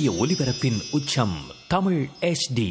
சூரிய ஒளிபரப்பின் உச்சம் தமிழ் HD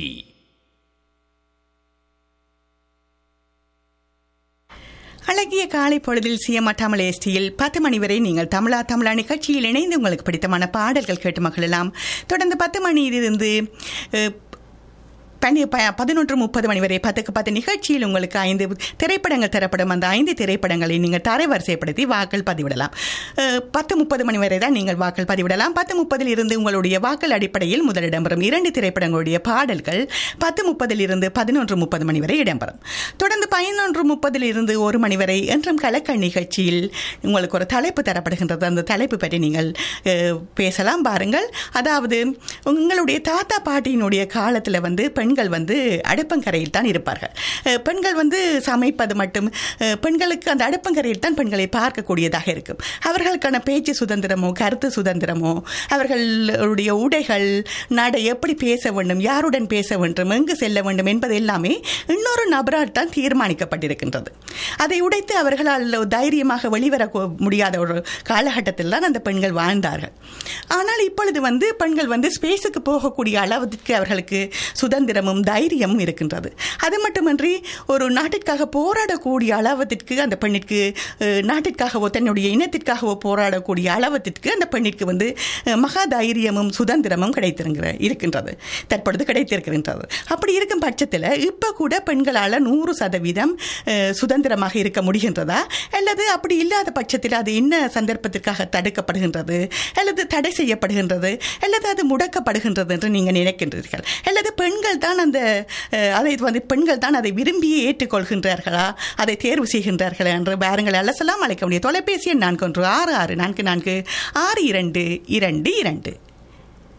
அழகிய காலை பொழுதில் சியமட்டாமல் எஸ்டியில் பத்து மணி வரை நீங்கள் தமிழா தமிழா நிகழ்ச்சியில் இணைந்து உங்களுக்கு பிடித்தமான பாடல்கள் கேட்டு மகிழலாம் தொடர்ந்து பத்து மணியிலிருந்து அஹ், பனி ப பதினொன்று முப்பது மணி வரை பத்துக்கு பத்து நிகழ்ச்சியில் உங்களுக்கு ஐந்து திரைப்படங்கள் தரப்படும் அந்த ஐந்து திரைப்படங்களை நீங்கள் தரவரிசைப்படுத்தி வாக்கள் பதிவிடலாம் அஹ், பத்து முப்பது மணி வரை தான் நீங்கள் வாக்கள் பதிவிடலாம் பத்து முப்பதில் இருந்து உங்களுடைய வாக்கள் அடிப்படையில் முதலிடம் வரும் இரண்டு திரைப்படங்களுடைய பாடல்கள் பத்து முப்பதில் இருந்து பதினொன்று முப்பது மணி வரை இடம்பெறும் தொடர்ந்து பதினொன்று முப்பதில் இருந்து ஒரு மணி வரை என்றும் கலக்கல் நிகழ்ச்சியில் உங்களுக்கு ஒரு தலைப்பு தரப்படுகின்றது அந்த தலைப்பு பற்றி நீங்கள் அஹ், பேசலாம் பாருங்கள் அதாவது உங்களுடைய தாத்தா பாட்டியினுடைய காலத்தில் வந்து பெண்கள் வந்து அடுப்பங்கரையில் தான் இருப்பார்கள் அஹ், பெண்கள் வந்து சமைப்பது மட்டும் அஹ், பெண்களுக்கு அந்த அடுப்பங்கரையில் தான் பெண்களை பார்க்கக்கூடியதாக இருக்கும் அவர்களுக்கான பேச்சு சுதந்திரமோ கருத்து சுதந்திரமோ அவர்களுடைய உடைகள் நடை எப்படி பேச வேண்டும் யாருடன் பேச வேண்டும் எங்கு செல்ல வேண்டும் என்பது எல்லாமே இன்னொரு நபரால் தான் தீர்மானிக்கப்பட்டிருக்கின்றது அதை உடைத்து அவர்களால் தைரியமாக வெளிவர கொ- முடியாத ஒரு காலகட்டத்தில் தான் அந்த பெண்கள் வாழ்ந்தார்கள் ஆனால் இப்பொழுது வந்து பெண்கள் வந்து ஸ்பேஸுக்கு போகக்கூடிய அளவுக்கு அவர்களுக்கு சுதந்திரமும் தைரியமும் இருக்கின்றது அது மட்டுமன்றி ஒரு நாட்டிற்காக போராடக்கூடிய அளவத்திற்கு அந்த பெண்ணிற்கு அஹ், நாட்டிற்காகவோ தன்னுடைய இனத்திற்காகவோ போராடக்கூடிய அளவத்திற்கு அந்த பெண்ணிற்கு வந்து அஹ், மகா தைரியமும் சுதந்திரமும் கிடைத்திருக்கிற இருக்கின்றது தற்பொழுது கிடைத்திருக்கின்றது அப்படி இருக்கும் பட்சத்தில் இப்போ கூட பெண்களால் நூறு சதவீதம் அஹ், சுதந்திரமாக இருக்க முடிகின்றதா அல்லது அப்படி இல்லாத பட்சத்தில் அது என்ன சந்தர்ப்பத்திற்காக தடுக்கப்படுகின்றது அல்லது தடை செய்யப்படுகின்றது அல்லது அது முடக்கப்படுகின்றது என்று நீங்கள் நினைக்கின்றீர்கள் அல்லது பெண்கள் தான் அந்த அஹ், அதை வந்து பெண்கள் தான் அதை விரும்பி ஏற்றுக்கொள்கின்றார்களா அதை தேர்வு செய்கின்றார்களா என்று பாருங்கள் அலசலாம் அழைக்க முடியும் தொலைபேசி எண் நான்கு ஒன்று ஆறு ஆறு நான்கு நான்கு ஆறு இரண்டு இரண்டு இரண்டு